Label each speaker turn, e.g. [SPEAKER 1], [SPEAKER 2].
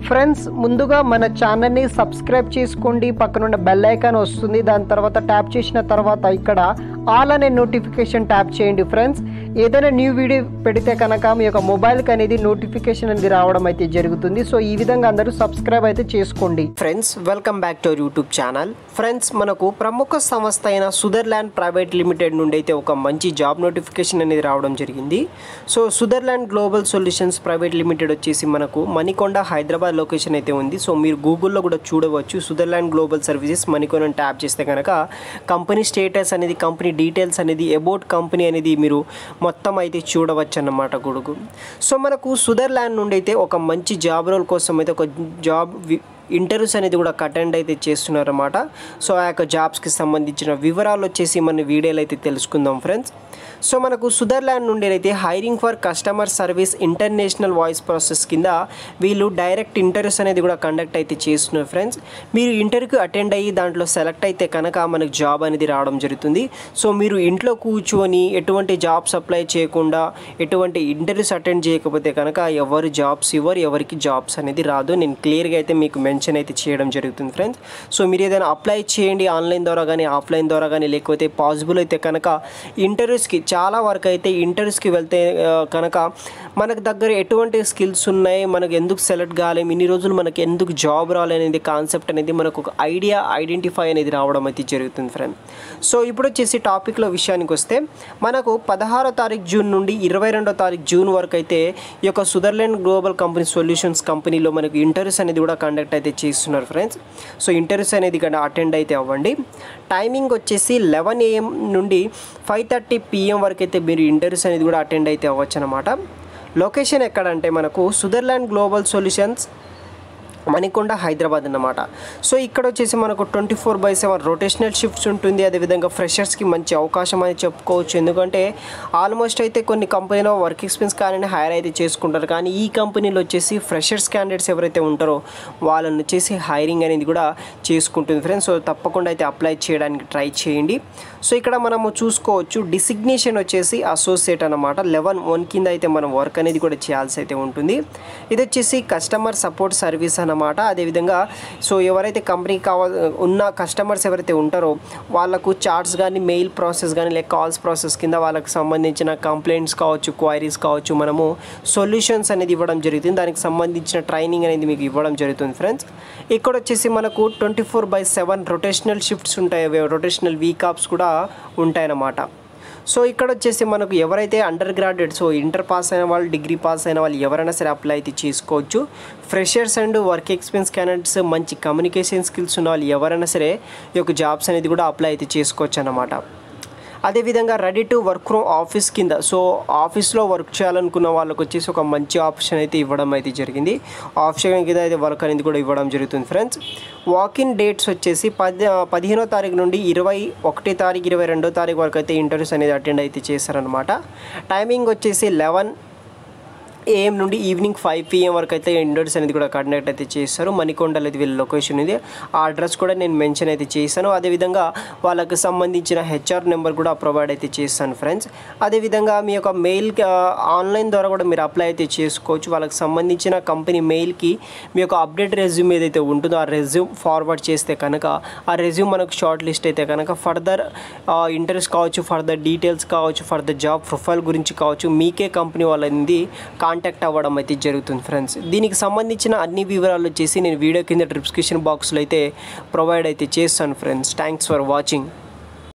[SPEAKER 1] friends ముందుగా మన ఛానల్ని సబ్స్క్రైబ్ చేసుకోండి పక్కనున్న బెల్ ఐకాన్ వస్తుంది దాని తర్వాత ట్యాప్ చేసిన తర్వాత ఇక్కడ ఆల్ అనే నోటిఫికేషన్ ట్యాప్ చేయండి ఫ్రెండ్స్ ఏదైనా న్యూ వీడియో పెడితే కనుక మీ యొక్క మొబైల్కి అనేది నోటిఫికేషన్ అనేది రావడం అయితే జరుగుతుంది సో ఈ విధంగా అందరూ సబ్స్క్రైబ్ అయితే చేసుకోండి friends welcome back to YouTube channel friends మనకు ప్రముఖ సంస్థ అయిన సుదర్లాండ్ ప్రైవేట్ లిమిటెడ్ నుండి అయితే ఒక మంచి జాబ్ నోటిఫికేషన్ అనేది రావడం జరిగింది so Sutherland global solutions private limited వచ్చేసి మనకు మణికొండ హైదరాబాద్ లొకేషన్ అయితే ఉంది సో మీరు గూగుల్లో కూడా చూడవచ్చు Sutherland global services Manikonda tap చేస్తే కనుక కంపెనీ స్టేటస్ అనేది కంపెనీ డీటెయిల్స్ అనేది అబౌట్ కంపెనీ అనేది మీరు మొత్తం అయితే చూడవచ్చు అన్నమాట గొడుగు సో మనకు సుదర్లాండ్ నుండి అయితే ఒక మంచి జాబ్ రోల్ కోసం అయితే ఒక జాబ్ వి- ఇంటర్వ్యూస్ అనేది కూడా అటెండ్ అయితే చేస్తున్నారన్నమాట సో ఆ యొక్క జాబ్స్కి సంబంధించిన వివరాలు వచ్చేసి మన వీడియోలో అయితే తెలుసుకుందాం ఫ్రెండ్స్ సో మనకు సుదర్లాండ్ నుండి అయితే hiring for customer service international voice process కింద వీళ్ళు డైరెక్ట్ ఇంటర్వ్యూస్ అనేది కూడా కండక్ట్ అయితే చేస్తున్నారు ఫ్రెండ్స్ మీరు ఇంటర్వ్యూకి అటెండ్ అయ్యి దాంట్లో సెలెక్ట్ అయితే కనుక మనకు జాబ్ అనేది రావడం జరుగుతుంది సో మీరు ఇంట్లో కూర్చొని ఎటువంటి జాబ్స్ అప్లై చేయకుండా ఎటువంటి ఇంటర్వ్యూస్ అటెండ్ చేయకపోతే కనుక ఎవరు జాబ్స్ ఇవ్వరు ఎవరికి జాబ్స్ అనేది రాదు నేను క్లియర్గా అయితే మీకు మెన్షన్ అయితే చేయడం జరుగుతుంది ఫ్రెండ్స్ సో మీరు ఏదైనా అప్లై చేయండి ఆన్లైన్ ద్వారా కానీ ఆఫ్లైన్ ద్వారా కానీ లేకపోతే పాసిబుల్ అయితే కనుక ఇంటర్వ్యూస్కి చాలా వరకు అయితే ఇంటర్వ్యూస్కి వెళ్తే ఆ, కనుక మనకు దగ్గర ఎటువంటి స్కిల్స్ ఉన్నాయి మనకు ఎందుకు సెలెక్ట్ కాలేము ఇన్ని రోజులు మనకి ఎందుకు జాబ్ రాలేనేది కాన్సెప్ట్ అనేది మనకు ఒక ఐడియా ఐడెంటిఫై అనేది రావడం అయితే జరుగుతుంది ఫ్రెండ్ సో ఇప్పుడు వచ్చేసి టాపిక్లో విషయానికి వస్తే మనకు పదహారో తారీఖు జూన్ నుండి ఇరవై రెండో తారీఖు జూన్ వరకు అయితే ఈ యొక్క సుదర్లాండ్ గ్లోబల్ కంపెనీ సొల్యూషన్స్ కంపెనీలో మనకు ఇంటర్వ్యూస్ అనేది కూడా కండక్ట్ అయితే చేస్తున్నారు ఫ్రెండ్స్ సో ఇంటర్వ్యూస్ అనేది ఇక్కడ అటెండ్ అయితే అవ్వండి టైమింగ్ వచ్చేసి లెవెన్ ఏఎం నుండి ఫైవ్ థర్టీ పిఎం వరకు అయితే మీరు ఇంటర్వ్యూస్ అనేది కూడా అటెండ్ అయితే అవ్వచ్చు అనమాట లొకేషన్ ఎక్కడంటే మనకు Sutherland global solutions Manikonda Hyderabad అన్నమాట సో ఇక్కడ వచ్చేసి మనకు twenty four by seven rotational shifts ఉంటుంది అదేవిధంగా ఫ్రెషర్స్కి మంచి అవకాశం అని చెప్పుకోవచ్చు ఎందుకంటే ఆల్మోస్ట్ అయితే కొన్ని కంపెనీలో వర్క్ ఎక్స్పీరియన్స్ కానీ హైర్ అయితే చేసుకుంటారు కానీ ఈ కంపెనీలో వచ్చేసి ఫ్రెషర్స్ క్యాండిడేట్స్ ఎవరైతే ఉంటారో వాళ్ళని వచ్చేసి హైరింగ్ అనేది కూడా చేసుకుంటుంది ఫ్రెండ్స్ సో తప్పకుండా అయితే అప్లై చేయడానికి ట్రై చేయండి సో ఇక్కడ మనము చూసుకోవచ్చు డిసిగ్నేషన్ వచ్చేసి అసోసియేట్ అనమాట లెవెన్ వన్ కింద అయితే మనం వర్క్ అనేది కూడా చేయాల్సి అయితే ఉంటుంది ఇది వచ్చేసి కస్టమర్ సపోర్ట్ సర్వీస్ అన్నమాట అదేవిధంగా సో ఎవరైతే కంపెనీ కావాల ఉన్న కస్టమర్స్ ఎవరైతే ఉంటారో వాళ్ళకు చార్ట్స్ కానీ మెయిల్ ప్రాసెస్ కానీ లేక కాల్స్ ప్రాసెస్ కింద వాళ్ళకి సంబంధించిన కంప్లైంట్స్ కావచ్చు క్వైరీస్ కావచ్చు మనము సొల్యూషన్స్ అనేది ఇవ్వడం జరుగుతుంది దానికి సంబంధించిన ట్రైనింగ్ అనేది మీకు ఇవ్వడం జరుగుతుంది ఫ్రెండ్స్ ఇక్కడ వచ్చేసి మనకు twenty four by seven rotational shifts ఉంటాయి రొటేషనల్ వీక్ ఆప్స్ కూడా ఉంటాయన్నమాట సో ఇక్కడ వచ్చేసి మనకు ఎవరైతే undergraduate so inter pass అయిన వాళ్ళు డిగ్రీ పాస్ అయిన వాళ్ళు ఎవరైనా సరే అప్లై అయితే చేసుకోవచ్చు freshers and work experience candidates మంచి కమ్యూనికేషన్ స్కిల్స్ ఉన్న వాళ్ళు ఎవరైనా సరే ఈ యొక్క జాబ్స్ అనేది కూడా అప్లై అయితే చేసుకోవచ్చు అన్నమాట అదేవిధంగా ready to work from office కింద సో ఆఫీస్లో వర్క్ చేయాలనుకున్న వాళ్ళకి వచ్చేసి ఒక మంచి ఆప్షన్ అయితే ఇవ్వడం అయితే జరిగింది ఆప్షన్ కింద అయితే వర్క్ అనేది కూడా ఇవ్వడం జరుగుతుంది ఫ్రెండ్స్ వాకిన్ డేట్స్ వచ్చేసి పది పదిహేనో తారీఖు నుండి ఇరవై ఒకటి తారీఖు ఇరవై రెండో తారీఖు వరకు అయితే ఇంటర్వ్యూస్ అనేది అటెండ్ అయితే చేశారనమాట టైమింగ్ వచ్చేసి లెవెన్ ఏఎం నుండి ఈవినింగ్ ఫైవ్ పిఎం వరకు అయితే ఇండోర్స్ అనేది కూడా కండక్ట్ అయితే చేస్తారు మణికొండలో అయితే వీళ్ళ లొకేషన్ ఇది ఆ అడ్రస్ కూడా నేను మెన్షన్ అయితే చేశాను అదేవిధంగా వాళ్ళకి సంబంధించిన హెచ్ఆర్ నెంబర్ కూడా ప్రొవైడ్ అయితే చేస్తాను ఫ్రెండ్స్ అదేవిధంగా మీ యొక్క మెయిల్ ఆన్లైన్ ద్వారా కూడా మీరు అప్లై అయితే చేసుకోవచ్చు వాళ్ళకి సంబంధించిన కంపెనీ మెయిల్కి మీ యొక్క అప్డేట్ రెజ్యూమ్ ఏదైతే ఉంటుందో ఆ రెజ్యూమ్ ఫార్వర్డ్ చేస్తే కనుక ఆ రెజ్యూమ్ మనకు షార్ట్ లిస్ట్ అయితే కనుక ఫర్దర్ ఇంటర్వ్యూస్ కావచ్చు ఫర్దర్ డీటెయిల్స్ కావచ్చు ఫర్దర్ జాబ్ ప్రొఫైల్ గురించి కావచ్చు మీకే కంపెనీ వాళ్ళది కాంటాక్ట్ అవ్వడం అయితే జరుగుతుంది ఫ్రెండ్స్ దీనికి సంబంధించిన అన్ని వివరాలు వచ్చేసి నేను వీడియో కింద డిస్క్రిప్షన్ బాక్స్లో అయితే ప్రొవైడ్ అయితే చేస్తాను ఫ్రెండ్స్ థ్యాంక్స్ ఫర్ వాచింగ్